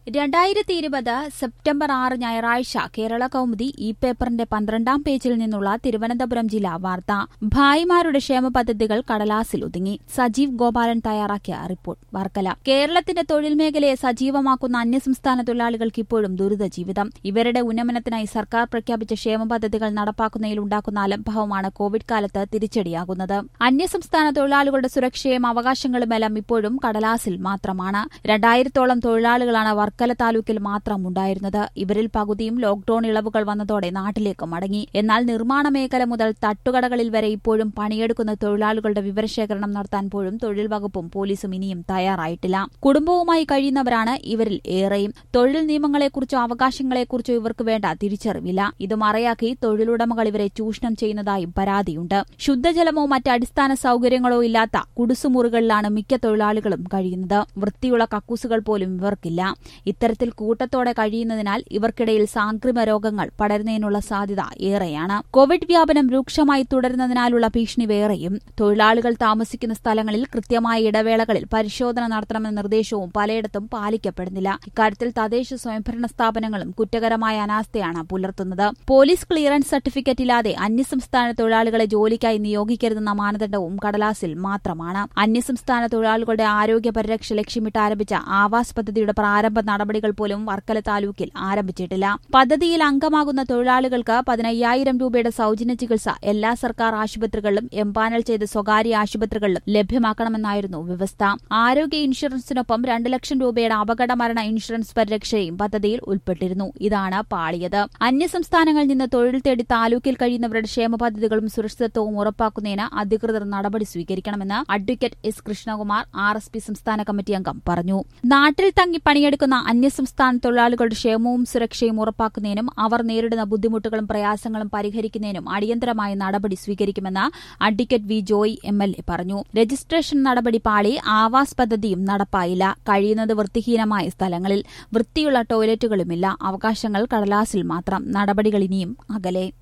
രണ്ടായിരത്തി ഇരുപത് സെപ്റ്റംബർ ആറ് ഞായറാഴ്ച കേരള കൗമുദി ഈ പേപ്പറിന്റെ പന്ത്രണ്ടാം പേജിൽ നിന്നുള്ള തിരുവനന്തപുരം ജില്ലാ വാർത്ത ഭായിമാരുടെ ക്ഷേമ പദ്ധതികൾ കടലാസിൽ ഒതുങ്ങി സജീവ് ഗോപാലൻ തയ്യാറാക്കിയ റിപ്പോർട്ട് വർക്കല കേരളത്തിന്റെ തൊഴിൽ മേഖലയെ സജീവമാക്കുന്ന അന്യസംസ്ഥാന തൊഴിലാളികൾക്ക് ഇപ്പോഴും ദുരിത ജീവിതം ഇവരുടെ ഉന്നമനത്തിനായി സർക്കാർ പ്രഖ്യാപിച്ച ക്ഷേമ പദ്ധതികൾ നടപ്പാക്കുന്നതിൽ ഉണ്ടാക്കുന്ന അലംഭാവമാണ് കോവിഡ് കാലത്ത് തിരിച്ചടിയാകുന്നത് അന്യസംസ്ഥാന തൊഴിലാളികളുടെ സുരക്ഷയും അവകാശങ്ങളുമെല്ലാം ഇപ്പോഴും കടലാസിൽ മാത്രമാണ് രണ്ടായിരത്തോളം തൊഴിലാളികളാണ് വർക്കല താലൂക്കിൽ മാത്രം ഉണ്ടായിരുന്നത് ഇവരിൽ പകുതിയും ലോക്ഡൌൺ ഇളവുകൾ വന്നതോടെ നാട്ടിലേക്ക് മടങ്ങി എന്നാൽ നിർമ്മാണ മേഖല മുതൽ തട്ടുകടകളിൽ വരെ ഇപ്പോഴും പണിയെടുക്കുന്ന തൊഴിലാളികളുടെ വിവരശേഖരണം നടത്താൻ പോലും തൊഴിൽ വകുപ്പും പോലീസും ഇനിയും തയ്യാറായിട്ടില്ല കുടുംബവുമായി കഴിയുന്നവരാണ് ഇവരിൽ ഏറെയും തൊഴിൽ നിയമങ്ങളെക്കുറിച്ചോ അവകാശങ്ങളെക്കുറിച്ചോ ഇവർക്ക് വേണ്ട തിരിച്ചറിവില്ല ഇത് മറയാക്കി തൊഴിലുടമകൾ ഇവരെ ചൂഷണം ചെയ്യുന്നതായും പരാതിയുണ്ട് ശുദ്ധജലമോ മറ്റ് അടിസ്ഥാന സൌകര്യങ്ങളോ ഇല്ലാത്ത കുടുസുമുറികളിലാണ് മിക്ക തൊഴിലാളികളും കഴിയുന്നത് വൃത്തിയുള്ള കക്കൂസുകൾ പോലും ഇവർക്കില്ല ഇത്തരത്തിൽ കൂട്ടത്തോടെ കഴിയുന്നതിനാൽ ഇവർക്കിടയിൽ സാംക്രമിക രോഗങ്ങൾ പടരുന്നതിനുള്ള സാധ്യത ഏറെയാണ് കോവിഡ് വ്യാപനം രൂക്ഷമായി തുടരുന്നതിനാലുള്ള ഭീഷണി വേറെയും തൊഴിലാളികൾ താമസിക്കുന്ന സ്ഥലങ്ങളിൽ കൃത്യമായ ഇടവേളകളിൽ പരിശോധന നടത്തണമെന്ന നിർദ്ദേശവും പലയിടത്തും പാലിക്കപ്പെടുന്നില്ല ഇക്കാര്യത്തിൽ തദ്ദേശ സ്വയംഭരണ സ്ഥാപനങ്ങളും കുറ്റകരമായ അനാസ്ഥയാണ് പുലർത്തുന്നത് പോലീസ് ക്ലിയറൻസ് സർട്ടിഫിക്കറ്റ് ഇല്ലാതെ അന്യസംസ്ഥാന തൊഴിലാളികളെ ജോലിക്കായി നിയോഗിക്കരുതെന്ന മാനദണ്ഡവും കടലാസിൽ മാത്രമാണ് അന്യസംസ്ഥാന തൊഴിലാളികളുടെ ആരോഗ്യ പരിരക്ഷ ലക്ഷ്യമിട്ട് ആരംഭിച്ച ആവാസ് പദ്ധതിയുടെ പ്രാരംഭ നടപടികൾ പോലും വർക്കല താലൂക്കിൽ ആരംഭിച്ചിട്ടില്ല പദ്ധതിയിൽ അംഗമാകുന്ന തൊഴിലാളികൾക്ക് പതിനയ്യായിരം രൂപയുടെ സൌജന്യ ചികിത്സ എല്ലാ സർക്കാർ ആശുപത്രികളിലും എംപാനൽ ചെയ്ത സ്വകാര്യ ആശുപത്രികളിലും ലഭ്യമാക്കണമെന്നായിരുന്നു വ്യവസ്ഥ ആരോഗ്യ ഇൻഷുറൻസിനൊപ്പം രണ്ട് ലക്ഷം രൂപയുടെ അപകട മരണ ഇൻഷുറൻസ് പരിരക്ഷയും പദ്ധതിയിൽ ഉൾപ്പെട്ടിരുന്നു ഇതാണ് പാളിയത് അന്യസംസ്ഥാനങ്ങളിൽ നിന്ന് തൊഴിൽ തേടി താലൂക്കിൽ കഴിയുന്നവരുടെ ക്ഷേമ പദ്ധതികളും സുരക്ഷിതത്വവും ഉറപ്പാക്കുന്നതിന് അധികൃതർ നടപടി സ്വീകരിക്കണമെന്ന് advocate S Krishnakumar R S P സംസ്ഥാന കമ്മിറ്റി അംഗം പറഞ്ഞു നാട്ടിൽ തങ്ങി പണിയെടുക്കുന്ന അന്യസംസ്ഥാന തൊഴിലാളികളുടെ ക്ഷേമവും സുരക്ഷയും ഉറപ്പാക്കുന്നതിനും അവർ നേരിടുന്ന ബുദ്ധിമുട്ടുകളും പ്രയാസങ്ങളും പരിഹരിക്കുന്നതിനും അടിയന്തരമായ നടപടി സ്വീകരിക്കുമെന്ന് advocate V Joy M L A പറഞ്ഞു രജിസ്ട്രേഷൻ നടപടി പാളി ആവാസ് പദ്ധതിയും നടപ്പായില്ല കഴിയുന്നത് വൃത്തിഹീനമായ സ്ഥലങ്ങളിൽ വൃത്തിയുള്ള ടോയ്ലറ്റുകളുമില്ല അവകാശങ്ങൾ കടലാസിൽ മാത്രം നടപടികൾ ഇനിയും അകലെ